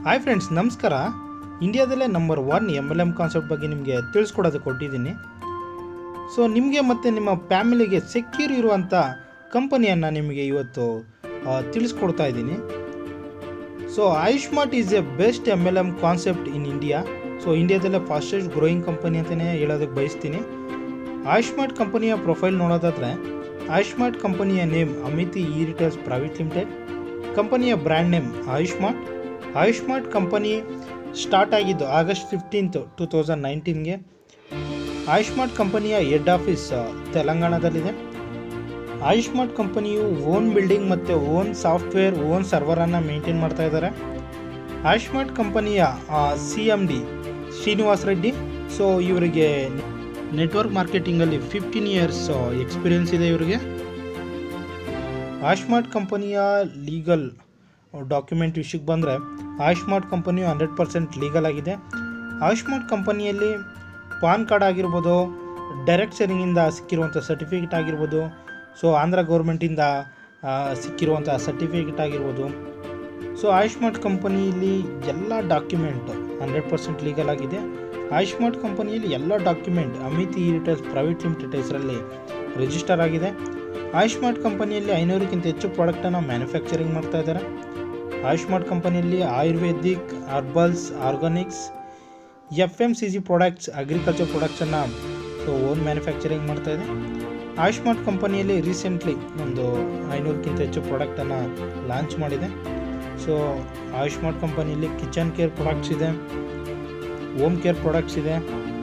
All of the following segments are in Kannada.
ಹಾಯ್ ಫ್ರೆಂಡ್ಸ್ ನಮಸ್ಕಾರ ಇಂಡಿಯಾದಲ್ಲೇ number one M L M concept ಬಗ್ಗೆ ನಿಮಗೆ ತಿಳಿಸ್ಕೊಡೋದಕ್ಕೆ ಕೊಟ್ಟಿದ್ದೀನಿ ಸೊ ನಿಮಗೆ ಮತ್ತು ನಿಮ್ಮ ಫ್ಯಾಮಿಲಿಗೆ ಸೆಕ್ಯೂರ್ ಇರುವಂಥ ಕಂಪನಿಯನ್ನು ನಿಮಗೆ ಇವತ್ತು ಆ, ತಿಳಿಸ್ಕೊಡ್ತಾ ಇದ್ದೀನಿ so Ayushmart is a best M L M concept in India so ಇಂಡಿಯಾದಲ್ಲೇ ಫಾಸ್ಟೆಸ್ಟ್ ಗ್ರೋಯಿಂಗ್ ಕಂಪನಿ ಅಂತಲೇ ಹೇಳೋದಕ್ಕೆ ಬಯಸ್ತೀನಿ ಆಯುಷ್ಮಾರ್ಟ್ ಕಂಪನಿಯ ಪ್ರೊಫೈಲ್ ನೋಡೋದಾದರೆ ಆಯುಷ್ಮಾರ್ಟ್ ಕಂಪನಿಯ name Amiti E retails private limited ಕಂಪನಿಯ brand name Ayushmart Ayushmart company start ಆಗಿದ್ದು ಆಗಸ್ಟ್ ಫಿಫ್ಟೀನ್ತ್ ಟೂ ತೌಸಂಡ್ ನೈನ್ಟೀನ್ಗೆ ಆಯುಷ್ಮಾರ್ಟ್ ಕಂಪನಿಯ ಹೆಡ್ ಆಫೀಸ್ ಆ, ತೆಲಂಗಾಣದಲ್ಲಿದೆ ಆಯುಷ್ಮಾರ್ಟ್ ಕಂಪನಿಯು ಓನ್ ಬಿಲ್ಡಿಂಗ್ ಮತ್ತು ಓನ್ ಸಾಫ್ಟ್ವೇರ್ ಓನ್ ಸರ್ವರನ್ನು ಮೇಂಟೈನ್ ಮಾಡ್ತಾ ಇದ್ದಾರೆ ಆಯುಷ್ಮಾರ್ಟ್ ಕಂಪನಿಯ C M D Srinivas Reddy so ಇವರಿಗೆ ನೆಟ್ವರ್ಕ್ ಮಾರ್ಕೆಟಿಂಗಲ್ಲಿ ಫಿಫ್ಟೀನ್ ಇಯರ್ಸ್ ಎಕ್ಸ್ಪೀರಿಯನ್ಸ್ ಇದೆ ಇವರಿಗೆ ಆಯುಷ್ಮಾರ್ಟ್ ಕಂಪನಿಯ ಲೀಗಲ್ ಡಾಕ್ಯುಮೆಂಟ್ ವಿಷಯಕ್ಕೆ ಬಂದರೆ ಆಯುಷ್ಮಾರ್ಟ್ ಕಂಪನಿಯು ಹಂಡ್ರೆಡ್ ಪರ್ಸೆಂಟ್ ಲೀಗಲ್ ಆಗಿದೆ ಆಯುಷ್ಮಾರ್ಟ್ ಕಂಪನಿಯಲ್ಲಿ ಪಾನ್ ಕಾರ್ಡ್ ಆಗಿರ್ಬೋದು ಡೈರೆಕ್ಟ್ ಸೆಲಿಂಗಿಂದ ಸಿಕ್ಕಿರುವಂಥ ಸರ್ಟಿಫಿಕೇಟ್ ಆಗಿರ್ಬೋದು ಸೊ ಆಂಧ್ರ ಗೌರ್ಮೆಂಟಿಂದ ಆ, ಸಿಕ್ಕಿರುವಂಥ ಸರ್ಟಿಫಿಕೇಟ್ ಆಗಿರ್ಬೋದು ಸೊ ಆಯುಷ್ಮಾರ್ಟ್ ಕಂಪನಿಯಲ್ಲಿ ಎಲ್ಲ ಡಾಕ್ಯುಮೆಂಟ್ ಹಂಡ್ರೆಡ್ ಪರ್ಸೆಂಟ್ ಲೀಗಲ್ ಆಗಿದೆ ಆಯುಷ್ಮಾರ್ಟ್ ಕಂಪನಿಯಲ್ಲಿ ಎಲ್ಲ document Amiti retails private limited ಹೆಸರಲ್ಲಿ ರಿಜಿಸ್ಟರ್ ಆಗಿದೆ ಆಯುಷ್ಮಾರ್ಟ್ ಕಂಪನಿಯಲ್ಲಿ ಐನೂರಕ್ಕಿಂತ ಹೆಚ್ಚು ಪ್ರಾಡಕ್ಟನ್ನು ಮ್ಯಾನುಫ್ಯಾಕ್ಚರಿಂಗ್ ಮಾಡ್ತಾ ಇದ್ದಾರೆ ಆಯುಷ್ಮಾರ್ಟ್ ಕಂಪನಿಯಲ್ಲಿ ayurvedic herbals organics F M C G products agriculture ಪ್ರಾಡಕ್ಟ್ಸನ್ನು ಸೊ ಓನ್ ಮ್ಯಾನುಫ್ಯಾಕ್ಚರಿಂಗ್ ಮಾಡ್ತಾ ಇದೆ ಆಯುಷ್ಮಾರ್ಟ್ ಕಂಪನಿಯಲ್ಲಿ ರೀಸೆಂಟ್ಲಿ ಒಂದು ಐನೂರಕ್ಕಿಂತ ಹೆಚ್ಚು ಪ್ರಾಡಕ್ಟನ್ನು ಲಾಂಚ್ ಮಾಡಿದೆ ಸೊ ಆಯುಷ್ಮಾರ್ಟ್ ಕಂಪನಿಯಲ್ಲಿ ಕಿಚನ್ ಕೇರ್ ಪ್ರಾಡಕ್ಟ್ಸ್ ಇದೆ ಹೋಮ್ ಕೇರ್ ಪ್ರಾಡಕ್ಟ್ಸ್ ಇದೆ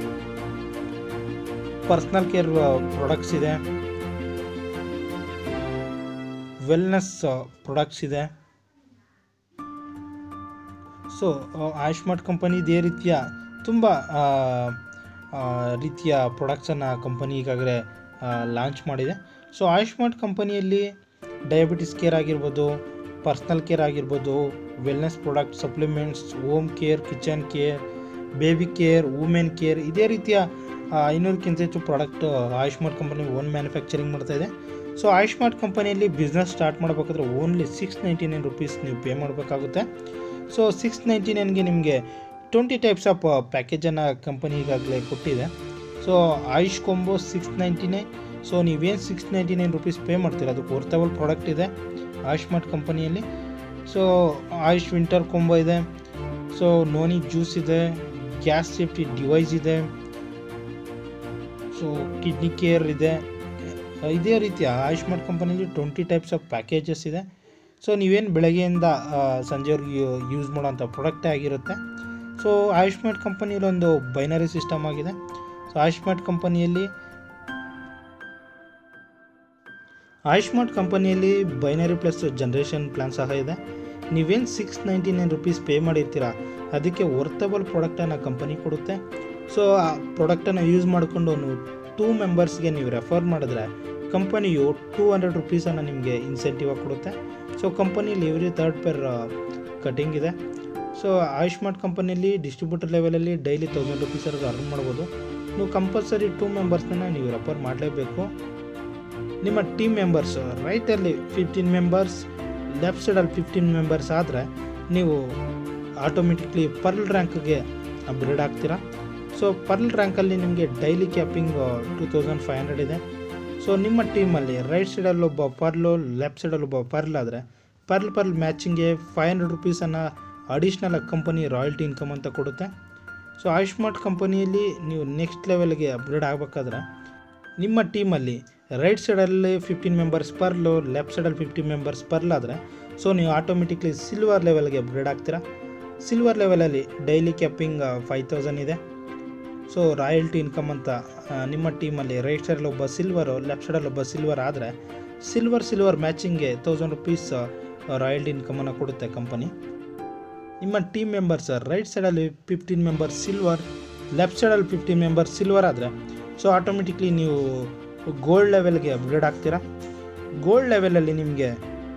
ಪರ್ಸ್ನಲ್ ಕೇರ್ ಪ್ರಾಡಕ್ಟ್ಸ್ ಇದೆ ವೆಲ್ನೆಸ್ ಪ್ರಾಡಕ್ಟ್ಸ್ ಇದೆ ಸೊ ಆಯುಷ್ಮಾರ್ಟ್ ಕಂಪನಿ ಇದೇ ರೀತಿಯ ತುಂಬ ಆ, ಆ, ರೀತಿಯ ಪ್ರಾಡಕ್ಟ್ಸನ್ನು ಕಂಪನಿ ಈಗಾಗಲೇ ಲಾಂಚ್ ಮಾಡಿದೆ ಸೊ ಆಯುಷ್ಮಾರ್ಟ್ ಕಂಪನಿಯಲ್ಲಿ ಡಯಾಬಿಟಿಸ್ ಕೇರ್ ಆಗಿರ್ಬೋದು ಪರ್ಸ್ನಲ್ ಕೇರ್ ಆಗಿರ್ಬೋದು wellness product supplements home care kitchen care baby care women care ಇದೇ ರೀತಿಯ ಆ, ಐನೂರಕ್ಕಿಂತ ಹೆಚ್ಚು product Ayushmart company own manufacturing ಮಾಡ್ತಾ ಇದೆ ಸೊ ಆಯುಷ್ಮಾರ್ಟ್ ಕಂಪನಿಯಲ್ಲಿ ಬಿಸ್ನೆಸ್ ಸ್ಟಾರ್ಟ್ ಮಾಡಬೇಕಾದ್ರೆ only six ninety nine rupees ನೀವು ಪೇ ಮಾಡಬೇಕಾಗುತ್ತೆ ಸೊ ಸಿಕ್ಸ್ ನೈಂಟಿ ನೈನ್ಗೆ ನಿಮಗೆ ಟ್ವೆಂಟಿ ಟೈಪ್ಸ್ ಆಫ್ ಪ್ಯಾಕೇಜನ್ನು ಕಂಪನಿ ಈಗಾಗಲೇ ಕೊಟ್ಟಿದೆ so Ayush combo six ninety nine so ನೀವೇನು six ninety nine rupees pay ಮಾಡ್ತೀರ ಅದಕ್ಕೆ ವರ್ತಬಲ್ ಪ್ರಾಡಕ್ಟ್ ಇದೆ ಆಯುಷ್ಮಾರ್ಟ್ ಕಂಪನಿಯಲ್ಲಿ ಸೊ ಆಯುಷ್ ವಿಂಟರ್ ಕೊಂಬೋ ಇದೆ ಸೊ ನೋನಿ ಜ್ಯೂಸ್ ಇದೆ ಗ್ಯಾಸ್ ಸೇಫ್ಟಿ ಡಿವೈಸ್ ಇದೆ ಸೊ ಕಿಡ್ನಿ ಕೇರ್ ಇದೆ ಇದೇ ರೀತಿಯ ಆಯುಷ್ಮಾರ್ಟ್ ಕಂಪನಿಯಲ್ಲಿ ಟ್ವೆಂಟಿ ಟೈಪ್ಸ್ ಆಫ್ ಪ್ಯಾಕೇಜಸ್ ಇದೆ ಸೊ ನೀವೇನು ಬೆಳಗ್ಗೆಯಿಂದ ಆ, ಸಂಜೆವರೆಗೆ ಯೂಸ್ ಮಾಡೋಂಥ ಪ್ರಾಡಕ್ಟೇ ಆಗಿರುತ್ತೆ ಸೊ ಆಯುಷ್ಮಾರ್ಟ್ ಕಂಪನಿಯಲ್ಲಿ ಒಂದು ಬೈನರಿ ಸಿಸ್ಟಮ್ ಆಗಿದೆ ಸೊ ಆಯುಷ್ಮಾರ್ಟ್ ಕಂಪನಿಯಲ್ಲಿ ಆಯುಷ್ಮಾರ್ಟ್ ಕಂಪನಿಯಲ್ಲಿ ಬೈನರಿ ಪ್ಲಸ್ ಜನ್ರೇಷನ್ ಪ್ಲ್ಯಾನ್ ಸಹ ಇದೆ ನೀವೇನು six ninety nine rupees pay ಮಾಡಿರ್ತೀರ ಅದಕ್ಕೆ ವರ್ತಬಲ್ ಪ್ರಾಡಕ್ಟನ್ನು ಕಂಪನಿ ಕೊಡುತ್ತೆ ಸೊ ಆ ಪ್ರಾಡಕ್ಟನ್ನು ಯೂಸ್ ಮಾಡಿಕೊಂಡು ನೀವು ಟೂ ಮೆಂಬರ್ಸ್ಗೆ ನೀವು ರೆಫರ್ ಮಾಡಿದ್ರೆ ಕಂಪನಿಯು ಟೂ ಹಂಡ್ರೆಡ್ ರುಪೀಸನ್ನು ನಿಮಗೆ ಇನ್ಸೆಂಟಿವ್ ಆಗಿ ಕೊಡುತ್ತೆ ಸೊ ಕಂಪನಿಯಲ್ಲಿ ಎವ್ರಿ ತರ್ಡ್ ಪೇರ್ ಕಟಿಂಗ್ ಇದೆ ಸೊ ಆಯುಷ್ಮಾರ್ಟ್ ಕಂಪನಿಯಲ್ಲಿ ಡಿಸ್ಟ್ರಿಬ್ಯೂಟರ್ ಲೆವೆಲಲ್ಲಿ ಡೈಲಿ ತೌಸಂಡ್ ರುಪೀಸವರೆಗೂ ಅರ್ನ್ ಮಾಡ್ಬೋದು ನೀವು ಕಂಪಲ್ಸರಿ ಟೂ ಮೆಂಬರ್ಸ್ನ ನೀವು ರೆಫರ್ ಮಾಡಲೇಬೇಕು ನಿಮ್ಮ ಟೀಮ್ ಮೆಂಬರ್ಸ್ ರೈಟಲ್ಲಿ ಫಿಫ್ಟೀನ್ ಮೆಂಬರ್ಸ್ ಲೆಫ್ಟ್ ಸೈಡಲ್ಲಿ ಫಿಫ್ಟೀನ್ ಮೆಂಬರ್ಸ್ ಆದರೆ ನೀವು ಆಟೋಮೆಟಿಕ್ಲಿ ಪರ್ಲ್ ರ್ಯಾಂಕ್ಗೆ ಅಪ್ಗ್ರೇಡ್ ಆಗ್ತೀರಾ ಸೊ ಪರ್ಲ್ ರ್ಯಾಂಕಲ್ಲಿ ನಿಮಗೆ daily capping two thousand five hundred ಇದೆ ಸೊ ನಿಮ್ಮ ಟೀಮಲ್ಲಿ ರೈಟ್ ಸೈಡಲ್ಲಿ ಒಬ್ಬ ಪರ್ಲು ಲೆಫ್ಟ್ ಸೈಡಲ್ಲಿ ಒಬ್ಬ ಪರ್ಲ್ ಆದರೆ ಪರ್ಲ್ ಪರ್ಲ್ ಮ್ಯಾಚಿಂಗ್ಗೆ ಫೈವ್ ಹಂಡ್ರೆಡ್ ರುಪೀಸನ್ನು ಅಡಿಷ್ನಲ್ ಕಂಪನಿ ರಾಯಲ್ಟಿ ಇನ್ಕಮ್ ಅಂತ ಕೊಡುತ್ತೆ ಸೊ ಆಯುಷ್ಮಾರ್ಟ್ ಕಂಪನಿಯಲ್ಲಿ ನೀವು ನೆಕ್ಸ್ಟ್ ಲೆವೆಲ್ಗೆ ಅಪ್ಗ್ರೇಡ್ ಆಗಬೇಕಾದ್ರೆ ನಿಮ್ಮ ಟೀಮಲ್ಲಿ ರೈಟ್ ಸೈಡಲ್ಲಿ ಫಿಫ್ಟೀನ್ ಮೆಂಬರ್ಸ್ ಪರ್ಲು ಲೆಫ್ಟ್ ಸೈಡಲ್ಲಿ ಫಿಫ್ಟೀನ್ ಮೆಂಬರ್ಸ್ ಪರ್ಲ್ ಆದರೆ ಸೊ ನೀವು ಆಟೋಮೆಟಿಕ್ಲಿ ಸಿಲ್ವರ್ ಲೆವೆಲ್ಗೆ ಅಪ್ಗ್ರೇಡ್ ಆಗ್ತೀರಾ ಸಿಲ್ವರ್ ಲೆವೆಲಲ್ಲಿ ಡೈಲಿ ಕ್ಯಾಪಿಂಗ್ ಫೈವ್ ತೌಸಂಡ್ ಇದೆ ಸೊ ರಾಯಲ್ಟಿ ಇನ್ಕಮ್ ಅಂತ ಆ, ನಿಮ್ಮ ಟೀಮಲ್ಲಿ ರೈಟ್ ಸೈಡಲ್ಲಿ ಒಬ್ಬ ಸಿಲ್ವರು ಲೆಫ್ಟ್ ಸೈಡಲ್ಲಿ ಒಬ್ಬ ಸಿಲ್ವರ್ ಆದರೆ ಸಿಲ್ವರ್ ಸಿಲ್ವರ್ ಮ್ಯಾಚಿಂಗ್ಗೆ ತೌಸಂಡ್ ರುಪೀಸ್ ರಾಯಲ್ಟಿ ಇನ್ಕಮನ್ನು ಕೊಡುತ್ತೆ ಕಂಪನಿ ನಿಮ್ಮ ಟೀಮ್ ಮೆಂಬರ್ಸ್ ರೈಟ್ ಸೈಡಲ್ಲಿ ಫಿಫ್ಟೀನ್ ಮೆಂಬರ್ಸ್ ಸಿಲ್ವರ್ ಲೆಫ್ಟ್ ಸೈಡಲ್ಲಿ ಫಿಫ್ಟೀನ್ ಮೆಂಬರ್ಸ್ ಸಿಲ್ವರ್ ಆದರೆ ಸೊ ಆಟೋಮೆಟಿಕ್ಲಿ ನೀವು ಗೋಲ್ಡ್ ಲೆವೆಲ್ಗೆ ಅಪ್ಗ್ರೇಡ್ ಆಗ್ತೀರಾ ಗೋಲ್ಡ್ ಲೆವೆಲಲ್ಲಿ ನಿಮಗೆ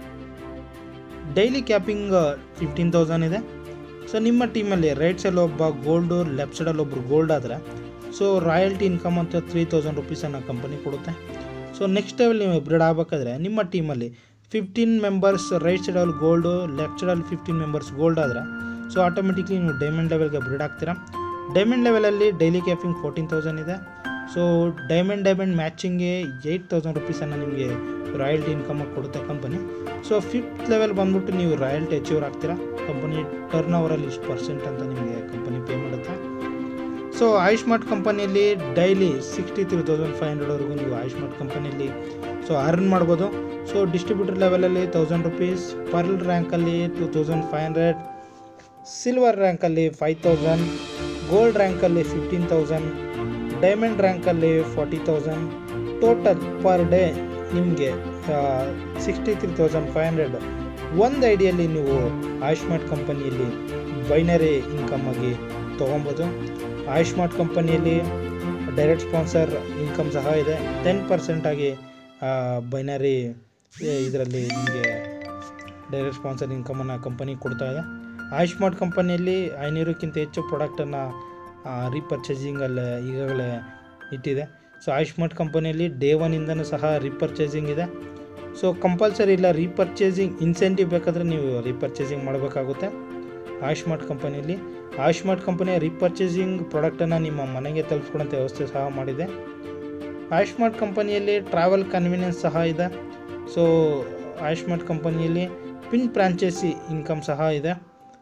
ಡೈಲಿ ಕ್ಯಾಪಿಂಗ್ ಫಿಫ್ಟೀನ್ ತೌಸಂಡ್ ಇದೆ ಸೊ ನಿಮ್ಮ ಟೀಮಲ್ಲಿ ರೈಟ್ ಸೈಡ್ ಒಬ್ಬ ಗೋಲ್ಡು ಲೆಫ್ಟ್ ಸೈಡಲ್ಲಿ ಒಬ್ಬರು ಗೋಲ್ಡ್ ಆದರೆ ಸೊ ರಾಯಲ್ಟಿ ಇನ್ಕಮ್ ಅಂತ ತ್ರೀ ತೌಸಂಡ್ ರುಪೀಸನ್ನು ಕಂಪನಿ ಕೊಡುತ್ತೆ ಸೊ ನೆಕ್ಸ್ಟ್ ಲೆವೆಲ್ ನೀವು ಅಪ್ಗ್ರೇಡ್ ಆಗಬೇಕಾದ್ರೆ ನಿಮ್ಮ ಟೀಮಲ್ಲಿ ಫಿಫ್ಟೀನ್ ಮೆಂಬರ್ಸ್ ರೈಟ್ ಸೈಡಲ್ಲಿ ಗೋಲ್ಡು ಲೆಫ್ಟ್ ಸೈಡಲ್ಲಿ ಫಿಫ್ಟೀನ್ ಮೆಂಬರ್ಸ್ ಗೋಲ್ಡ್ ಆದರೆ ಸೊ ಆಟೋಮೆಟಿಕ್ಲಿ ನೀವು ಡೈಮಂಡ್ ಲೆವೆಲ್ಗೆ ಅಪ್ಗ್ರೇಡ್ ಆಗ್ತೀರಾ ಡೈಮಂಡ್ ಲೆವೆಲಲ್ಲಿ ಡೈಲಿ ಕ್ಯಾಪಿಂಗ್ ಫೋರ್ಟೀನ್ ತೌಸಂಡ್ ಇದೆ ಸೊ ಡೈಮಂಡ್ ಡೈಮಂಡ್ ಮ್ಯಾಚಿಂಗ್ಗೆ ಏಯ್ಟ್ ತೌಸಂಡ್ ರುಪೀಸನ್ನು ನಿಮಗೆ ರಾಯಲ್ಟಿ ಇನ್ಕಮಾಗಿ ಕೊಡುತ್ತೆ ಕಂಪನಿ ಸೊ ಫಿಫ್ತ್ ಲೆವೆಲ್ ಬಂದ್ಬಿಟ್ಟು ನೀವು ರಾಯಲ್ಟಿ ಅಚೀವರ್ ಆಗ್ತೀರಾ ಕಂಪನಿ ಟರ್ನ್ ಓವರಲ್ಲಿ ಇಷ್ಟು ಪರ್ಸೆಂಟ್ ಅಂತ ನಿಮಗೆ ಕಂಪನಿ ಪೇ ಮಾಡುತ್ತೆ ಸೊ ಆಯುಷ್ಮಾರ್ಟ್ ಕಂಪನಿಯಲ್ಲಿ daily sixty three thousand five ಹಂಡ್ರೆಡ್ವರೆಗೂ ನೀವು ಆಯುಷ್ಮಾರ್ಟ್ ಕಂಪನಿಯಲ್ಲಿ ಸೊ ಅರ್ನ್ ಮಾಡ್ಬೋದು ಸೊ ಡಿಸ್ಟ್ರಿಬ್ಯೂಟರ್ ಲೆವೆಲಲ್ಲಿ ತೌಸಂಡ್ ರುಪೀಸ್ ಪರ್ಲ್ ರ್ಯಾಂಕಲ್ಲಿ two thousand five hundred silver ರ್ಯಾಂಕಲ್ಲಿ ಫೈವ್ ತೌಸಂಡ್ ಗೋಲ್ಡ್ ರ್ಯಾಂಕಲ್ಲಿ ಫಿಫ್ಟೀನ್ ತೌಸಂಡ್ ಡೈಮಂಡ್ ರ್ಯಾಂಕಲ್ಲಿ forty thousand total per day ನಿಮಗೆ sixty three thousand five hundred ಒಂದು ಐಡಿಯಲ್ಲಿ ನೀವು ಆಯುಷ್ಮಾರ್ಟ್ ಕಂಪನಿಯಲ್ಲಿ ಬೈನರಿ ಇನ್ಕಮ್ ಆಗಿ ತೊಗೊಬೋದು ಆಯುಷ್ಮಾರ್ಟ್ ಕಂಪನಿಯಲ್ಲಿ ಡೈರೆಕ್ಟ್ ಸ್ಪಾನ್ಸರ್ ಇನ್ಕಮ್ ಸಹ ಇದೆ ಟೆನ್ ಪರ್ಸೆಂಟಾಗಿ ಬೈನರಿ ಇದರಲ್ಲಿ ನಿಮಗೆ ಡೈರೆಕ್ಟ್ ಸ್ಪಾನ್ಸರ್ ಇನ್ಕಮನ್ನು ಕಂಪನಿ ಕೊಡ್ತಾ ಇದೆ ಆಯುಷ್ಮಾರ್ಟ್ ಕಂಪನಿಯಲ್ಲಿ ಐನೂರಕ್ಕಿಂತ ಹೆಚ್ಚು ಪ್ರಾಡಕ್ಟನ್ನು ರೀಪರ್ಚೇಸಿಂಗಲ್ಲಿ ಈಗಾಗಲೇ ಇಟ್ಟಿದೆ ಸೊ ಆಯುಷ್ಮಾರ್ಟ್ ಕಂಪನಿಯಲ್ಲಿ ಡೇ ಒನ್ನಿಂದನೂ ಸಹ ರೀಪರ್ಚೇಸಿಂಗ್ ಇದೆ ಸೊ ಕಂಪಲ್ಸರಿ ಇಲ್ಲ ರೀಪರ್ಚೇಸಿಂಗ್ ಇನ್ಸೆಂಟಿವ್ ಬೇಕಾದರೆ ನೀವು ರೀಪರ್ಚೇಸಿಂಗ್ ಮಾಡಬೇಕಾಗುತ್ತೆ ಆಯುಷ್ಮಾರ್ಟ್ ಕಂಪನಿಯಲ್ಲಿ ಆಯುಷ್ಮಾರ್ಟ್ ಕಂಪನಿಯ ರೀಪರ್ಚೇಸಿಂಗ್ ಪ್ರಾಡಕ್ಟನ್ನು ನಿಮ್ಮ ಮನೆಗೆ ತಲುಪಿಸ್ಕೊಡೋಂಥ ವ್ಯವಸ್ಥೆ ಸಹ ಮಾಡಿದೆ ಆಯುಷ್ಮಾರ್ಟ್ ಕಂಪನಿಯಲ್ಲಿ ಟ್ರಾವೆಲ್ ಕನ್ವೀನಿಯನ್ಸ್ ಸಹ ಇದೆ ಸೊ ಆಯುಷ್ಮಾರ್ಟ್ ಕಂಪನಿಯಲ್ಲಿ ಪಿನ್ ಫ್ರಾಂಚೈಸಿ ಇನ್ಕಮ್ ಸಹ ಇದೆ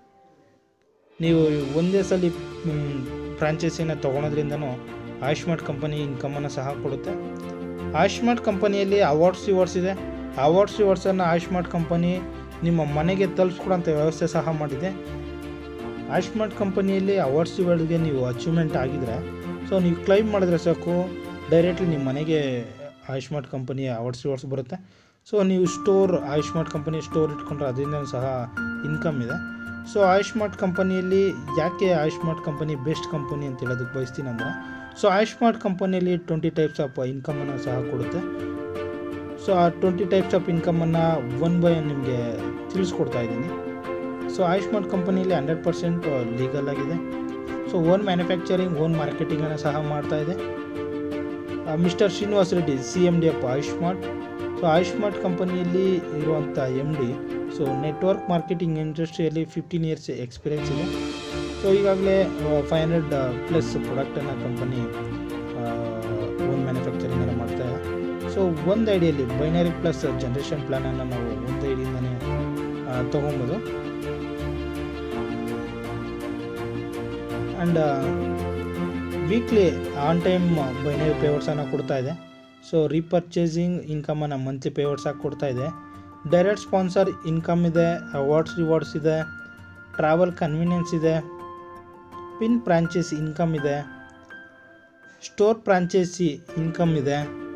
ನೀವು ಒಂದೇ ಸಲ ಫ್ರಾಂಚೈಸಿನ ತೊಗೊಳೋದ್ರಿಂದನೂ ಆಯುಷ್ಮಾರ್ಟ್ ಕಂಪನಿ ಇನ್ಕಮನ್ನು ಸಹ ಕೊಡುತ್ತೆ ಆಯುಷ್ಮಾರ್ಟ್ ಕಂಪನಿಯಲ್ಲಿ ಅವಾರ್ಡ್ಸ್ ರಿವಾರ್ಡ್ಸ್ ಇದೆ ಅವಾರ್ಡ್ಸ್ ರಿವಾರ್ಡ್ಸನ್ನು ಆಯುಷ್ಮಾರ್ಟ್ ಕಂಪನಿ ನಿಮ್ಮ ಮನೆಗೆ ತಲುಪಿಸ್ಕೊಡೋಂಥ ವ್ಯವಸ್ಥೆ ಸಹ ಮಾಡಿದೆ ಆಯುಷ್ಮಾರ್ಟ್ ಕಂಪನಿಯಲ್ಲಿ ಅವಾರ್ಡ್ಸ್ ರಿವಾರ್ಡ್ಗೆ ನೀವು ಅಚೀವ್ಮೆಂಟ್ ಆಗಿದ್ರೆ ಸೊ ನೀವು ಕ್ಲೈಮ್ ಮಾಡಿದ್ರೆ ಸಾಕು ಡೈರೆಕ್ಟ್ಲಿ ನಿಮ್ಮ ಮನೆಗೆ ಆಯುಷ್ಮಾರ್ಟ್ ಕಂಪನಿಯ ಅವಾರ್ಡ್ಸ್ ರಿವಾರ್ಡ್ಸ್ ಬರುತ್ತೆ ಸೊ ನೀವು ಸ್ಟೋರ್ ಆಯುಷ್ಮಾರ್ಟ್ ಕಂಪನಿ ಸ್ಟೋರ್ ಇಟ್ಕೊಂಡ್ರೆ ಅದರಿಂದ ಸಹ ಇನ್ಕಮ್ ಇದೆ ಸೊ ಆಯುಷ್ಮಾರ್ಟ್ ಕಂಪನಿಯಲ್ಲಿ ಯಾಕೆ ಆಯುಷ್ಮಾರ್ಟ್ ಕಂಪನಿ ಬೆಸ್ಟ್ ಕಂಪನಿ ಅಂತ ಹೇಳೋದಕ್ಕೆ ಬಯಸ್ತೀನಿ ಅಂದರೆ ಸೊ ಆಯುಷ್ಮಾರ್ಟ್ ಕಂಪನಿಯಲ್ಲಿ ಟ್ವೆಂಟಿ ಟೈಪ್ಸ್ ಆಫ್ ಇನ್ಕಮನ್ನು ಸಹ ಕೊಡುತ್ತೆ ಸೊ ಆ ಟ್ವೆಂಟಿ ಟೈಪ್ಸ್ ಆಫ್ ಇನ್ಕಮನ್ನು ಒನ್ ಬೈ ಒನ್ ನಿಮಗೆ ತಿಳಿಸ್ಕೊಡ್ತಾ ಇದ್ದೀನಿ ಸೊ ಆಯುಷ್ಮಾರ್ಟ್ ಕಂಪನಿಯಲ್ಲಿ ಹಂಡ್ರೆಡ್ ಪರ್ಸೆಂಟ್ ಲೀಗಲ್ ಆಗಿದೆ ಸೊ ಓನ್ ಮ್ಯಾನುಫ್ಯಾಕ್ಚರಿಂಗ್ ಓನ್ ಮಾರ್ಕೆಟಿಂಗನ್ನು ಸಹ ಮಾಡ್ತಾ ಇದೆ mister Srinivas Reddy C M D of Ayushmart so Ayushmart ಕಂಪನಿಯಲ್ಲಿ ಇರುವಂಥ M D so network marketing ಇಂಡಸ್ಟ್ರಿಯಲ್ಲಿ ಫಿಫ್ಟೀನ್ ಇಯರ್ಸ್ ಎಕ್ಸ್ಪೀರಿಯೆನ್ಸ್ ಇದೆ ಸೊ ಈಗಾಗಲೇ ಫೈವ್ ಹಂಡ್ರೆಡ್ ಪ್ಲಸ್ ಪ್ರಾಡಕ್ಟನ್ನು ಕಂಪನಿ ಓನ್ ಮ್ಯಾನುಫ್ಯಾಕ್ಚರಿಂಗನ್ನು ಮಾಡ್ತಾ ಇದೆ ಸೊ ಒಂದು ಐಡಿಯಲ್ಲಿ ಬೈನರಿ ಪ್ಲಸ್ ಜನ್ರೇಷನ್ ಪ್ಲ್ಯಾನನ್ನು ನಾವು ಒಂದು ಐಡಿಯಿಂದನೇ ತೊಗೊಬೋದು and weekly on time binary ಪೇವರ್ಸನ್ನು ಕೊಡ್ತಾ ಇದೆ ಸೊ ರೀಪರ್ಚೇಸಿಂಗ್ ಇನ್ಕಮನ್ನು ಮಂತ್ಲಿ ಪೇವರ್ಸ್ ಆಗಿ ಕೊಡ್ತಾ ಇದೆ ಡೈರೆಕ್ಟ್ ಸ್ಪಾನ್ಸರ್ ಇನ್ಕಮ್ ಇದೆ ಅವಾರ್ಡ್ಸ್ ರಿವಾರ್ಡ್ಸ್ ಇದೆ ಟ್ರಾವೆಲ್ ಕನ್ವೀನಿಯನ್ಸ್ ಇದೆ ಪಿನ್ ಫ್ರಾಂಚೈಸಿ ಇನ್ಕಮ್ ಇದೆ ಸ್ಟೋರ್ ಫ್ರಾಂಚೈಸಿ ಇನ್ಕಮ್ ಇದೆ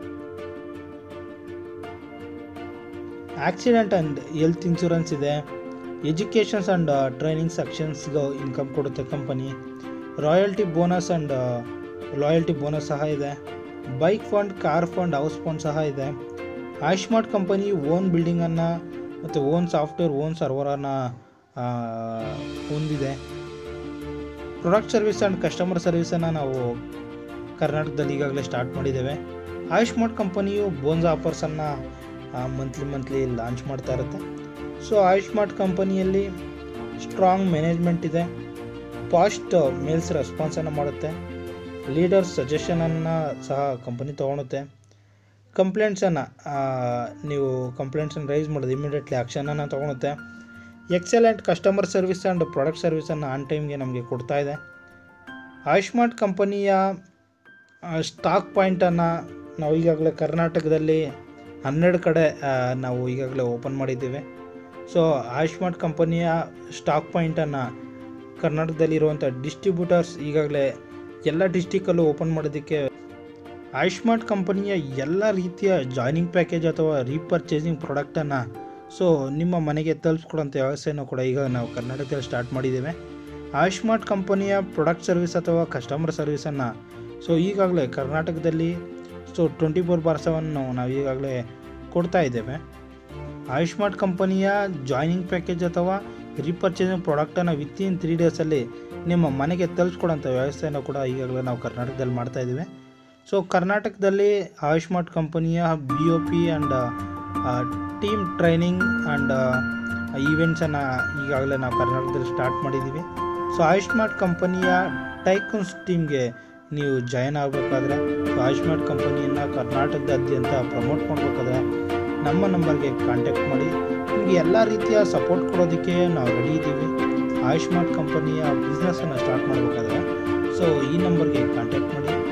ಆಕ್ಸಿಡೆಂಟ್ ಆ್ಯಂಡ್ ಹೆಲ್ತ್ ಇನ್ಶೂರೆನ್ಸ್ ಇದೆ ಎಜುಕೇಷನ್ಸ್ ಆ್ಯಂಡ್ ಟ್ರೈನಿಂಗ್ ಸೆಕ್ಷನ್ಸ್ಗೆ ಇನ್ಕಮ್ ಕೊಡುತ್ತೆ company royalty bonus and loyalty bonus ಸಹ ಇದೆ bike fund car fund house fund ಸಹ ಇದೆ ಆಯುಷ್ಮಾರ್ಟ್ ಕಂಪನಿ ಓನ್ ಬಿಲ್ಡಿಂಗನ್ನು ಮತ್ತು ಓನ್ ಸಾಫ್ಟ್ವೇರ್ ಓನ್ ಸರ್ವರನ್ನು ಹೊಂದಿದೆ ಪ್ರಾಡಕ್ಟ್ ಸರ್ವಿಸ್ ಆ್ಯಂಡ್ ಕಸ್ಟಮರ್ ಸರ್ವಿಸನ್ನು ನಾವು ಕರ್ನಾಟಕದಲ್ಲಿ ಈಗಾಗಲೇ ಸ್ಟಾರ್ಟ್ ಮಾಡಿದ್ದೇವೆ ಆಯುಷ್ಮಾರ್ಟ್ ಕಂಪನಿಯು ಬೋನ್ಸ್ ಆಫರ್ಸನ್ನು ಮಂತ್ಲಿ ಮಂತ್ಲಿ ಲಾಂಚ್ ಮಾಡ್ತಾ ಇರುತ್ತೆ ಸೊ ಆಯುಷ್ಮಾರ್ಟ್ ಕಂಪನಿಯಲ್ಲಿ ಸ್ಟ್ರಾಂಗ್ ಮ್ಯಾನೇಜ್ಮೆಂಟ್ ಇದೆ ಫಾಸ್ಟ್ ಮೇಲ್ಸ್ ರೆಸ್ಪಾನ್ಸನ್ನು ಮಾಡುತ್ತೆ ಲೀಡರ್ಸ್ ಸಜೆಷನನ್ನು ಸಹ ಕಂಪನಿ ತೊಗೊಳುತ್ತೆ ಕಂಪ್ಲೇಂಟ್ಸನ್ನು ನೀವು ಕಂಪ್ಲೇಂಟ್ಸನ್ನು ರೈಸ್ ಮಾಡೋದು ಇಮಿಡಿಯೇಟ್ಲಿ ಆ್ಯಕ್ಷನನ್ನು ತೊಗೊಳುತ್ತೆ excellent customer service and product ಸರ್ವಿಸನ್ನು ಆನ್ ಟೈಮ್ಗೆ ನಮಗೆ ಕೊಡ್ತಾ ಇದೆ ಆಯುಷ್ಮಾರ್ಟ್ ಕಂಪನಿಯ ಸ್ಟಾಕ್ ಪಾಯಿಂಟನ್ನು ನಾವು ಈಗಾಗಲೇ ಕರ್ನಾಟಕದಲ್ಲಿ ಹನ್ನೆರಡು ಕಡೆ ಆ, ನಾವು ಈಗಾಗಲೇ ಓಪನ್ ಮಾಡಿದ್ದೇವೆ ಸೊ ಆಯುಷ್ಮಾರ್ಟ್ ಕಂಪನಿಯ ಸ್ಟಾಕ್ ಪಾಯಿಂಟನ್ನು ಕರ್ನಾಟಕದಲ್ಲಿರುವಂಥ ಡಿಸ್ಟ್ರಿಬ್ಯೂಟರ್ಸ್ ಈಗಾಗಲೇ ಎಲ್ಲ ಡಿಸ್ಟಿಕಲ್ಲೂ ಓಪನ್ ಮಾಡೋದಕ್ಕೆ ಆಯುಷ್ಮಾರ್ಟ್ ಕಂಪನಿಯ ಎಲ್ಲ ರೀತಿಯ ಜಾಯ್ನಿಂಗ್ ಪ್ಯಾಕೇಜ್ ಅಥವಾ ರೀಪರ್ಚೇಸಿಂಗ್ ಪ್ರಾಡಕ್ಟನ್ನು ಸೊ ನಿಮ್ಮ ಮನೆಗೆ ತಲುಪಿಸ್ಕೊಡೋಂಥ ವ್ಯವಸ್ಥೆಯನ್ನು ಕೂಡ ಈಗ ನಾವು ಕರ್ನಾಟಕದಲ್ಲಿ ಸ್ಟಾರ್ಟ್ ಮಾಡಿದ್ದೇವೆ ಆಯುಷ್ಮಾರ್ಟ್ ಕಂಪನಿಯ ಪ್ರಾಡಕ್ಟ್ ಸರ್ವಿಸ್ ಅಥವಾ ಕಸ್ಟಮರ್ ಸರ್ವಿಸನ್ನು ಸೊ ಈಗಾಗಲೇ ಕರ್ನಾಟಕದಲ್ಲಿ so twenty four bar seven ನಾವು ಈಗಾಗಲೇ ಕೊಡ್ತಾ ಇದ್ದೇವೆ ಆಯುಷ್ಮಾರ್ಟ್ ಕಂಪನಿಯ ಜಾಯ್ನಿಂಗ್ ಪ್ಯಾಕೇಜ್ ಅಥವಾ ರೀಪರ್ಚೇಸಿಂಗ್ ಪ್ರಾಡಕ್ಟನ್ನು ವಿತಿನ್ ತ್ರೀ ಡೇಸಲ್ಲಿ ನಿಮ್ಮ ಮನೆಗೆ ತಲುಪಿಸ್ಕೊಡೋಂಥ ವ್ಯವಸ್ಥೆಯನ್ನು ಕೂಡ ಈಗಾಗಲೇ ನಾವು ಕರ್ನಾಟಕದಲ್ಲಿ ಮಾಡ್ತಾ ಇದ್ದೀವಿ ಸೊ ಕರ್ನಾಟಕದಲ್ಲಿ ಆಯುಷ್ಮಾರ್ಟ್ ಕಂಪನಿಯ B O P and team training and ಈವೆಂಟ್ಸನ್ನು ಈಗಾಗಲೇ ನಾವು ಕರ್ನಾಟಕದಲ್ಲಿ ಸ್ಟಾರ್ಟ್ ಮಾಡಿದ್ದೀವಿ ಸೊ ಆಯುಷ್ಮಾರ್ಟ್ ಕಂಪನಿಯ ಟೈಕನ್ಸ್ ಟೀಮ್ಗೆ ನೀವು ಜಾಯ್ನ್ ಆಗಬೇಕಾದ್ರೆ ಸೊ ಆಯುಷ್ಮಾರ್ಟ್ ಕಂಪನಿಯನ್ನು ಕರ್ನಾಟಕದಾದ್ಯಂತ ಪ್ರಮೋಟ್ ಮಾಡಬೇಕಾದ್ರೆ ನಮ್ಮ ನಂಬರ್ಗೆ ಕಾಂಟ್ಯಾಕ್ಟ್ ಮಾಡಿ ನಿಮಗೆ ಎಲ್ಲ ರೀತಿಯ ಸಪೋರ್ಟ್ ಕೊಡೋದಕ್ಕೆ ನಾವು ರೆಡಿ ಇದ್ದೀವಿ ಆಯುಷ್ಮಾರ್ಟ್ ಕಂಪನಿಯ ಬಿಸ್ನೆಸ್ಸನ್ನು ಸ್ಟಾರ್ಟ್ ಮಾಡಬೇಕಾದ್ರೆ ಸೊ ಈ ನಂಬರ್ಗೆ ಕಾಂಟ್ಯಾಕ್ಟ್ ಮಾಡಿ